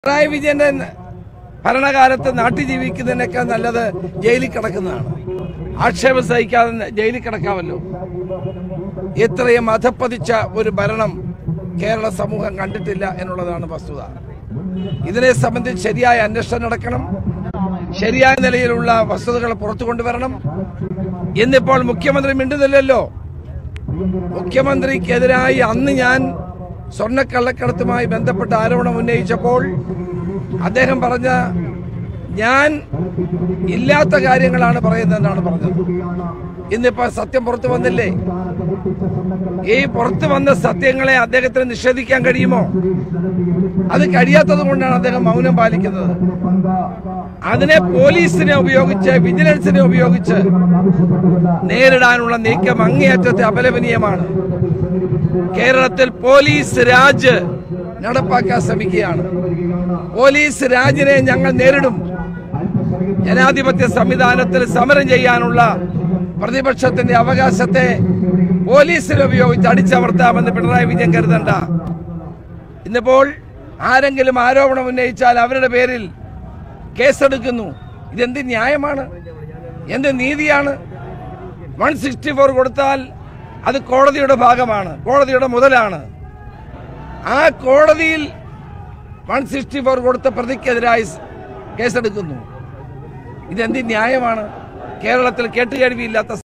പിണറായി വിജയന്റെ ഭരണകാലത്ത് നാട്ടിൽ ജീവിക്കുന്നതിനേക്കാൾ നല്ലത് ജയിലിൽ കിടക്കുന്നതാണ് ആക്ഷേപം സഹിക്കാതെ ജയിലിൽ കിടക്കാമല്ലോ ഇത്രയും അധപ്പതിച്ച ഒരു ഭരണം കേരള സമൂഹം കണ്ടിട്ടില്ല എന്നുള്ളതാണ് വസ്തുത ഇതിനെ സംബന്ധിച്ച് ശരിയായ അന്വേഷണം നടക്കണം ശരിയായ നിലയിലുള്ള വസ്തുതകൾ പുറത്തു കൊണ്ടുവരണം ഇന്നിപ്പോൾ മുഖ്യമന്ത്രി മിണ്ടുന്നില്ലല്ലോ മുഖ്യമന്ത്രിക്കെതിരായി അന്ന് ഞാൻ സ്വർണ്ണക്കള്ളക്കടത്തുമായി ബന്ധപ്പെട്ട ആരോപണം ഉന്നയിച്ചപ്പോൾ അദ്ദേഹം പറഞ്ഞ ഞാൻ ഇല്ലാത്ത കാര്യങ്ങളാണ് പറയുന്നതെന്നാണ് പറഞ്ഞത് ഇന്നിപ്പോ സത്യം പുറത്തു വന്നില്ലേ ഈ പുറത്തു വന്ന സത്യങ്ങളെ അദ്ദേഹത്തിന് നിഷേധിക്കാൻ കഴിയുമോ അത് കഴിയാത്തത് കൊണ്ടാണ് അദ്ദേഹം മൗനം പാലിക്കുന്നത് അതിനെ പോലീസിനെ ഉപയോഗിച്ച് വിജിലൻസിനെ ഉപയോഗിച്ച് നേരിടാനുള്ള നീക്കം അങ്ങേയറ്റത്തെ അപലപനീയമാണ് കേരളത്തിൽ പോലീസ് രാജ് നടപ്പാക്കാൻ ശ്രമിക്കുകയാണ് പോലീസ് രാജിനെ ഞങ്ങൾ നേരിടും ജനാധിപത്യ സംവിധാനത്തിൽ സമരം ചെയ്യാനുള്ള പ്രതിപക്ഷത്തിന്റെ അവകാശത്തെ പോലീസിനെ ഉപയോഗിച്ച് അടിച്ചമർത്താമെന്ന് പിണറായി വിജയൻ കരുതണ്ട ഇന്നിപ്പോൾ ആരെങ്കിലും ആരോപണം ഉന്നയിച്ചാൽ അവരുടെ പേരിൽ കേസെടുക്കുന്നു ഇതെന്ത് ന്യായമാണ് എന്ത് നീതിയാണ് വൺ സിക്സ്റ്റി ഫോർ കൊടുത്താൽ അത് കോടതിയുടെ ഭാഗമാണ് കോടതിയുടെ മുതലാണ് ആ കോടതിയിൽ വൺ സിക്സ്റ്റി ഫോർ കൊടുത്ത പ്രതിക്കെതിരായി കേസെടുക്കുന്നു ഇതെന്ത് ന്യായമാണ് കേരളത്തിൽ കേട്ടുകേഴ്വിയില്ലാത്ത